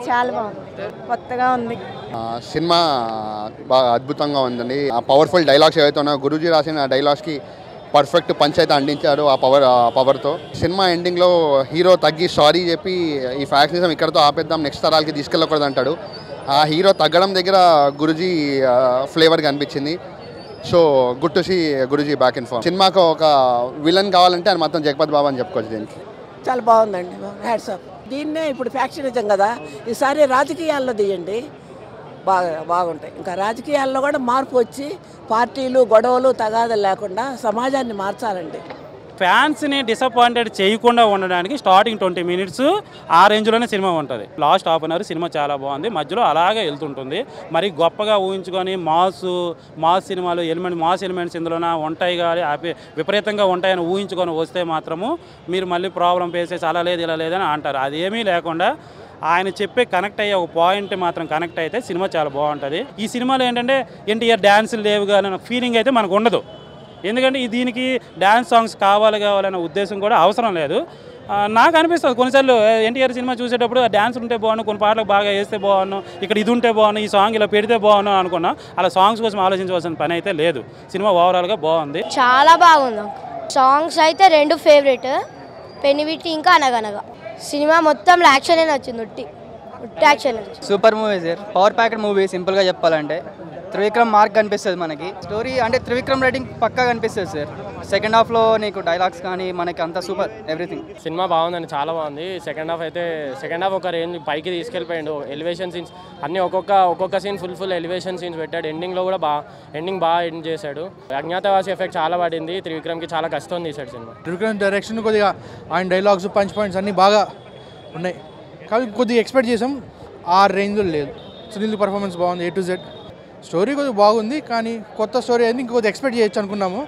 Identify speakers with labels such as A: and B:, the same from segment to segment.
A: చాలా బాగుంది కొత్తగా ఉంది
B: ఆ, సినిమా బాగా అద్భుతంగా ఉందండి ఆ పవర్ఫుల్ డైలాగ్స్ ఏవైతే ఉన్నాయో గురూజీ రాసిన డైలాగ్స్కి పర్ఫెక్ట్ పంచ్ అయితే అందించాడు ఆ పవర్ ఆ పవర్తో సినిమా ఎండింగ్లో హీరో తగ్గి సారీ చెప్పి ఈ ఫ్యాక్షనిజం ఇక్కడతో ఆపేద్దాం నెక్స్ట్ తరాలకి తీసుకెళ్ళకూడదు అంటాడు ఆ హీరో తగ్గడం దగ్గర గురుజీ ఫ్లేవర్ కనిపించింది so good to see Guruji back in form సినిమాకు ఒక విలన్ కావాలంటే ఆయన మొత్తం జగపతి బాబు అని చెప్పుకోవచ్చు దీనికి
C: చాలా బాగుందండి హ్యాట్స్ ఆఫ్ దీన్నే ఇప్పుడు ఫ్యాక్షనిజం కదా ఈసారి రాజకీయాల్లో తీయండి బాగా బాగుంటాయి ఇంకా రాజకీయాల్లో కూడా మార్పు వచ్చి పార్టీలు గొడవలు తగాదలు లేకుండా సమాజాన్ని మార్చాలండి
D: ఫ్యాన్స్ని డిసప్పాయింటెడ్ చేయకుండా ఉండడానికి స్టార్టింగ్ ట్వంటీ మినిట్స్ ఆ రేంజ్లోనే సినిమా ఉంటుంది లాస్ట్ హాఫ్ అన్ అవర్ సినిమా చాలా బాగుంది మధ్యలో అలాగే వెళ్తుంటుంది మరి గొప్పగా ఊహించుకొని మాస్ మాస్ సినిమాలు ఎలిమెంట్ మాస్ ఎలిమెంట్స్ ఇందులోన ఉంటాయి కానీ హ్యాపీ విపరీతంగా ఉంటాయని ఊహించుకొని వస్తే మాత్రము మీరు మళ్ళీ ప్రాబ్లం ఫేస్ చేసి అలా లేదు ఇలా లేదని అంటారు అదేమీ లేకుండా ఆయన చెప్పే కనెక్ట్ అయ్యే ఒక పాయింట్ మాత్రం కనెక్ట్ అయితే సినిమా చాలా బాగుంటుంది ఈ సినిమాలో ఏంటంటే ఎన్టీఆర్ డ్యాన్సులు లేవు కానీ ఫీలింగ్ అయితే మనకు ఉండదు ఎందుకంటే ఈ దీనికి డ్యాన్స్ సాంగ్స్ కావాలి కావాలనే ఉద్దేశం కూడా అవసరం లేదు ఆ, నాకు అనిపిస్తుంది కొన్నిసార్లు ఎన్టీఆర్ సినిమా చూసేటప్పుడు ఆ డ్యాన్స్ ఉంటే బాగున్నాను కొన్ని పాటలు బాగా వేస్తే బాగున్నాను ఇక్కడ ఇది ఉంటే బాగున్నాను ఈ సాంగ్ ఇలా పెడితే బాగున్నాను అనుకున్నా అలా సాంగ్స్ కోసం ఆలోచించవలసిన పని అయితే లేదు సినిమా ఓవరాల్గా బాగుంది
E: చాలా బాగుంది సాంగ్స్ అయితే రెండు ఫేవరెట్ పెనివిటి ఇంకా అనగనగా సినిమా మొత్తం యాక్షన్ నచ్చింది ఉట్టి ఉట్టి action
F: super movie sir power packet movie సింపుల్గా చెప్పాలంటే త్రివిక్రమ్ మార్క్ కనిపిస్తుంది మనకి స్టోరీ అంటే త్రివిక్రమ్ రైటింగ్ పక్కా కనిపిస్తుంది సార్ సెకండ్ హాఫ్లో నీకు డైలాగ్స్ కానీ మనకి అంతా సూపర్ ఎవ్రీథింగ్
G: సినిమా బాగుందండి చాలా బాగుంది సెకండ్ హాఫ్ అయితే సెకండ్ హాఫ్ ఒక రేంజ్ పైకి తీసుకెళ్ళిపోయాడు ఎలివేషన్ సీన్స్ అన్ని ఒక్కొక్క ఒక్కొక్క scene full full elevation scenes పెట్టాడు ఎండింగ్లో కూడా బాగా ఎండింగ్ బాగా ఎండ్ చేశాడు అజ్ఞాతవాసి ఎఫెక్ట్ చాలా పడింది త్రివిక్రమ్కి చాలా కష్టం తీశాడు సినిమా
H: త్రివిక్రమ్ డైరెక్షన్ కొద్దిగా ఆయన డైలాగ్స్ పంచ్ పాయింట్స్ అన్నీ బాగా ఉన్నాయి కాబట్టి కొద్దిగా ఎక్స్పెక్ట్ చేసాం ఆ రేంజ్లో లేదు సునీల్ పర్ఫార్మెన్స్ బాగుంది ఏ టు జెడ్ స్టోరీ కొద్దిగా బాగుంది కానీ కొత్త స్టోరీ అయితే ఇంకొద్దిగా ఎక్స్పెక్ట్ చేయొచ్చు అనుకున్నాము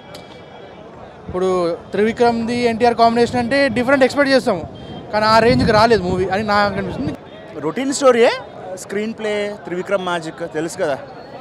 H: ఇప్పుడు త్రివిక్రమ్ది ఎన్టీఆర్ కాంబినేషన్ అంటే డిఫరెంట్ ఎక్స్పెక్ట్ చేస్తాము కానీ ఆ రేంజ్కి రాలేదు మూవీ అని నాకు అనిపిస్తుంది
I: రొటీన్ స్టోరీయే స్క్రీన్ ప్లే త్రివిక్రమ్ మ్యాజిక్ తెలుసు కదా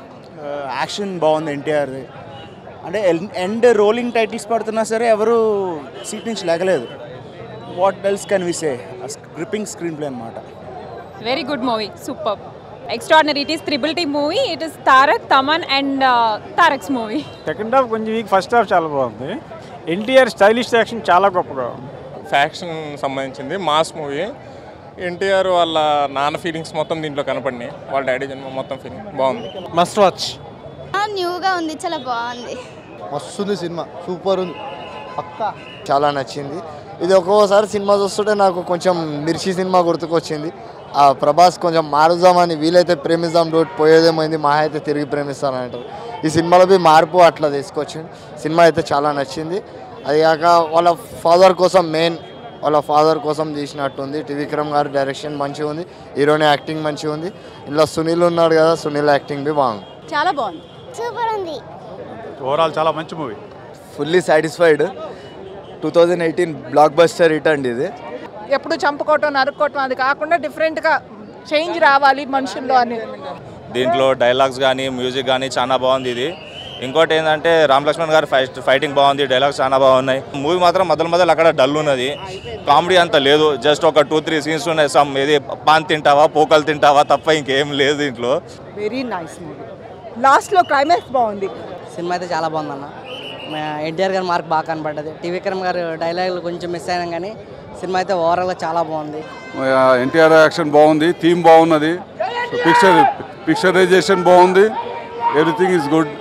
I: యాక్షన్ బాగుంది ఎన్టీఆర్ది అంటే ఎండ్ రోలింగ్ టైటిల్స్ పడుతున్నా సరే ఎవరు సీట్ నుంచి లేగలేదు what else can we say gripping screenplay అనమాట
J: Very good movie, superb. Extraordinary. It is Triple T movie. It is Tarak, Taman, and uh, Tarak's movie.
K: Second half కొంచెం weak first half చాలా బాగుంది NTR stylish action చాలా గొప్పగా ఉంది
L: faction సంబంధించింది mass movie NTR వాళ్ళ నాన్న ఫీలింగ్స్ మొత్తం దీంట్లో కనపడినాయి వాళ్ళ డాడీ జన్మ మొత్తం ఫీలింగ్ బాగుంది
K: మస్ట్ వాచ్
E: న్యూగా ఉంది చాలా బాగుంది
M: మస్తుంది సినిమా సూపర్ ఉంది పక్కా చాలా నచ్చింది ఇది ఒక్కోసారి సినిమా చూస్తుంటే నాకు కొంచెం మిర్చి సినిమా గుర్తుకొచ్చింది ఆ ప్రభాస్ కొంచెం మారుదామని వీలైతే ప్రేమిద్దాం రోడ్ పోయేదేమైంది మా అయితే తిరిగి ప్రేమిస్తానని అంటారు ఈ సినిమాలో బి మార్పు అట్లా తీసుకొచ్చింది సినిమా అయితే చాలా నచ్చింది అది కాక వాళ్ళ ఫాదర్ కోసం మెయిన్ వాళ్ళ ఫాదర్ కోసం తీసినట్టుంది త్రివిక్రమ్ గారి డైరెక్షన్ మంచిగా ఉంది హీరోని యాక్టింగ్ మంచిగా ఉంది ఇలా సునీల్ ఉన్నాడు కదా సునీల్ యాక్టింగ్ బి బాగుంది
E: చాలా బాగుంది సూపర్ ఉంది
K: ఓవరాల్ చాలా మంచి movie
M: fully satisfied two thousand eighteen blockbuster hit అండి ఇది
C: ఎప్పుడు చంపుకోవటం నరుక్కోవటం అది కాకుండా డిఫరెంట్గా చేంజ్ రావాలి మనుషుల్లో అని
N: దీంట్లో డైలాగ్స్ కానీ మ్యూజిక్ కానీ చాలా బాగుంది ఇది ఇంకోటి ఏంటంటే రామ్ లక్ష్మణ్ గారి ఫైట్ ఫైటింగ్ బాగుంది డైలాగ్స్ చాలా బాగున్నాయి మూవీ మాత్రం మొదలు మొదలు అక్కడ డల్ ఉన్నది కామెడీ అంత లేదు జస్ట్ ఒక టూ త్రీ సీన్స్ ఉన్నాయి సమ్ ఏది పాన్ తింటావా పోకలు తింటావా తప్ప ఇంకేం లేదు దీంట్లో
C: వెరీ నైస్ మూవీ లాస్ట్లో క్లైమాక్స్ బాగుంది
F: సినిమా అయితే చాలా బాగుందన్న ఎన్టీఆర్ గారి మార్క్ బాగా కనపడ్డది త్రివిక్రమ్ గారు డైలాగులు కొంచెం మిస్ అయినాం కానీ సినిమా అయితే ఓవరాల్గా చాలా బాగుంది
O: ఎన్టీఆర్ యాక్షన్ బాగుంది థీమ్ బాగున్నది పిక్చర్ పిక్చరైజేషన్ బాగుంది ఎవ్రీథింగ్ ఈజ్ గుడ్